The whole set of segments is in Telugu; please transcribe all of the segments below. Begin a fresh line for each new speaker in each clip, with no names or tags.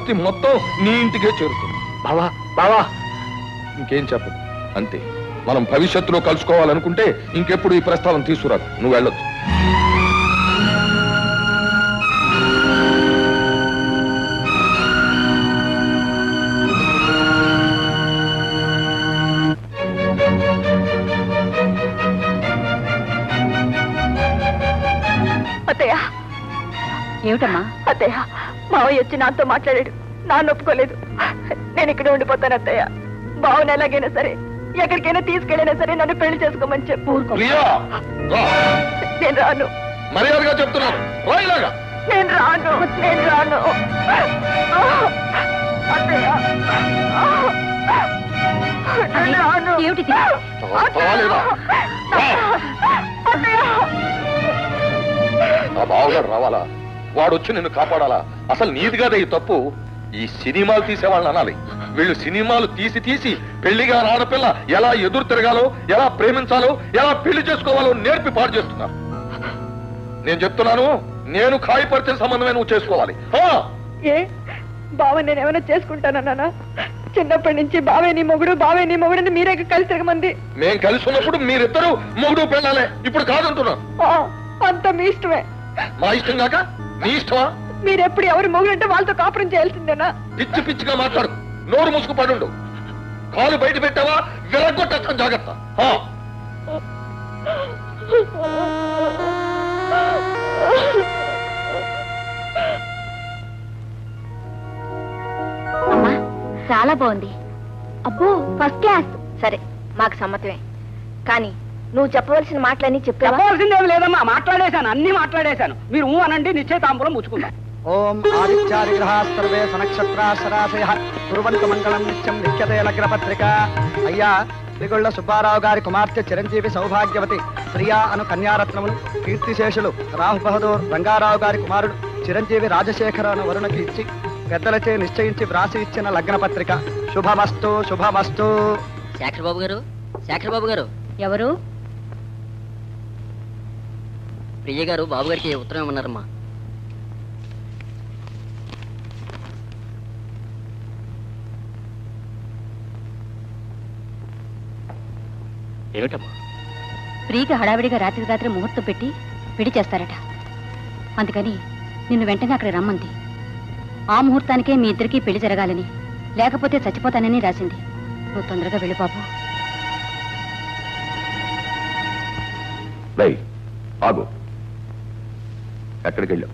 ఆస్తి మొత్తం నీ ఇంటికే చేరుతుంది
బావా బావా
ఇంకేం చెప్పదు అంతే మనం భవిష్యత్తులో కలుసుకోవాలనుకుంటే ఇంకెప్పుడు ఈ ప్రస్తావన తీసుకురాదు నువ్వు వెళ్ళొద్దు
అత్తయ్య
ఏమిటమ్మా
అత్తయ్య మావయ్య వచ్చి నాతో మాట్లాడాడు నాన్న ఒప్పుకోలేదు నేను ఇక్కడ ఉండిపోతాను అత్తయ్య బావని ఎలాగైనా సరే ఎక్కడికైనా తీసుకెళ్ళైనా సరే నన్ను పెళ్లి చేసుకోమని చెప్పు
ప్రియా రా.
నేను రాను
మర్యాదగా చెప్తున్నాను రా ఇలాగా
నేను రాను నేను రాను అత్తయ్య నేను రాను
ఏమిటిది
రాలేదా? రా.
అత్తయ్య
ఆ బావగారు రావాలా వాడు వచ్చి నిన్ను కాపాడాలా అసలు నీది కదా ఈ తప్పు ఈ సినిమాలు తీసేవాళ్ళని అనాలి వీళ్ళు సినిమాలు తీసి తీసి పెళ్లిగా ఆడపిల్ల ఎలా ఎదురు తిరగాలో ఎలా ప్రేమించాలో ఎలా పెళ్లి చేసుకోవాలో నేర్పి పాడు చేస్తున్నారు నేను చెప్తున్నాను నేను ఖాయపరిచిన సంబంధమే నువ్వు చేసుకోవాలి ఆ!
ఏ బావ నేను ఏమైనా చేసుకుంటానన్నా చిన్నప్పటి నుంచి బావే నీ మొగుడు బావే నీ మొగుడు అని మీరే కలిసి తిరగమంది
మేం కలిసి ఉన్నప్పుడు మీరిద్దరూ మొగుడు పెళ్ళాలే ఇప్పుడు కాదంటున్నా
ఆ, అంతా మీ ఇష్టమే
మా ఇష్టం కాక నీ ఇష్టమా
మీరెప్పుడు ఎవరు మొగుడంటే వాళ్ళతో కాపురం చేయాల్సిందేనా
పిచ్చి పిచ్చిగా మాట్లాడు నోరు మూసుకు పడుండు కాలు బయట పెట్టావా విరగొట్టేస్తాను జాగ్రత్త ఆ!
అమ్మా చాలా బాగుంది అబ్బో ఫస్ట్ క్లాస్ సరే మాకు సమ్మతమే కానీ నువ్వు చెప్పవలసిన మాటలన్నీ చెప్పావా
చెప్పవలసిందేం లేదమ్మా మాట్లాడేశాను అన్ని మాట్లాడేశాను మీరు ఊ అనండి నిశ్చయితాంబూలం ముచ్చుకుందాం
ఓం ఆదిత్యాదిగ్రహా సర్వే సనక్షత్రాశరాశయ కురువంతు మంగళం నిత్యం నిత్యతే లగ్నపత్రిక అయ్యా దిగుళ్ల సుబ్బారావు గారి కుమార్తె చిరంజీవి సౌభాగ్యవతి ప్రియా అను కన్యారత్నములు కీర్తిశేషులు రాహు బహదూర్ రంగారావు గారి కుమారుడు చిరంజీవి రాజశేఖర అను వరుణకి ఇచ్చి పెద్దలచే నిశ్చయించి వ్రాసి ఇచ్చిన లగ్న పత్రిక శుభమస్తు శుభమస్తు
శేఖర్ బాబు గారు శేఖర్ బాబు గారు
ఎవరు
ప్రియ గారు బాబు గారికి ఉత్తరం ఇవ్వమన్నారమ్మా
ఏమిటమ్మా
ప్రియకి హడావిడిగా రాత్రి రాత్రి ముహూర్తం పెట్టి పెళ్లి చేస్తారట అందుకని నిన్ను వెంటనే అక్కడ రమ్మంది ఆ ముహూర్తానికే మీ ఇద్దరికీ పెళ్లి జరగాలని లేకపోతే చచ్చిపోతానని రాసింది నువ్వు తొందరగా వెళ్ళి బాబు
రై ఆగు ఎక్కడికి వెళ్ళావు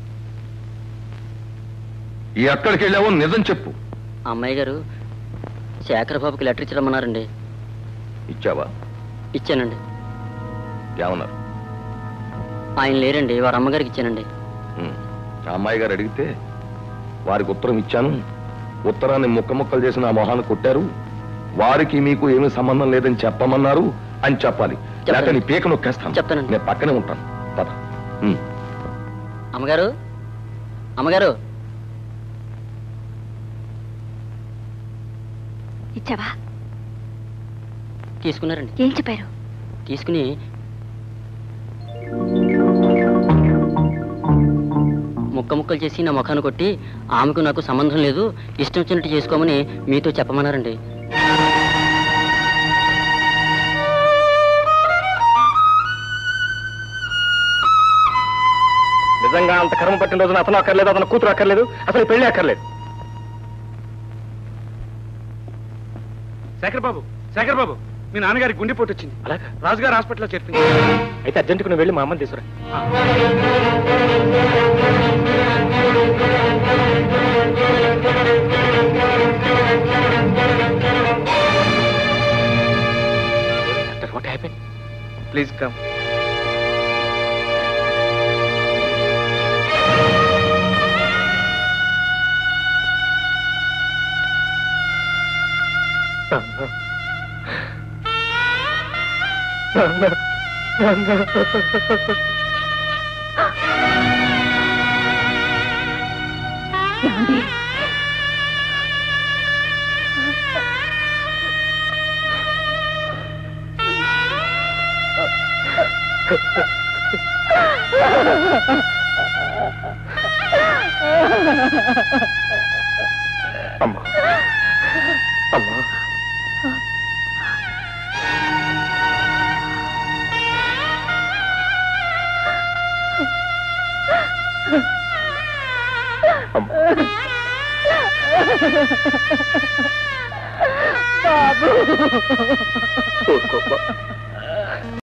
ఈ ఎక్కడికి వెళ్ళావో నిజం చెప్పు
అమ్మాయి గారు శేఖర్ బాబుకి లెటర్ ఇచ్చడమన్నారండి
ఇచ్చావా
ఇచ్చానండి
ఏమన్నారు
ఆయన లేరండి వారి అమ్మగారికి ఇచ్చానండి
ఉమ్. ఆ అమ్మాయి గారు అడిగితే వారికి ఉత్తరం ఇచ్చాను ఉత్తరాన్ని ముక్క ముక్కలు చేసి నా మొహాన్ని కొట్టారు వారికి మీకు ఏమీ సంబంధం లేదని చెప్పమన్నారు అని చెప్పాలి లేక నీ పీక నొక్కేస్తాను
చెప్తానండి.
నేను పక్కనే ఉంటాను పద ఉమ్.
అమ్మగారు అమ్మగారు
ఇచ్చావా
తీసుకున్నారండి
ఏం చెప్పారు
తీసుకుని ముక్క ముక్కలు చేసి నా ముఖాన్ని కొట్టి ఆమెకు నాకు సంబంధం లేదు ఇష్టం వచ్చినట్టు చేసుకోమని మీతో చెప్పమన్నారండి
నిజంగా అంత కర్మ పట్టిన రోజున అతను అక్కర్లేదు అతను కూతురు అక్కర్లేదు అసలు ఈ పెళ్లి అక్కర్లేదు
శేఖర్ బాబు శేఖర్ బాబు మీ నాన్నగారికి గుండెపోటు వచ్చింది
అలాగా
రాజుగారు హాస్పిటల్లో చేర్పింది
అయితే అర్జెంటుకు నువ్వు వెళ్ళి మా అమ్మని తీసుకురా వాట్ హ్యాపెన్
ప్లీజ్ కమ్
ఏమండి
అమ్మా అమ్మా
బాబు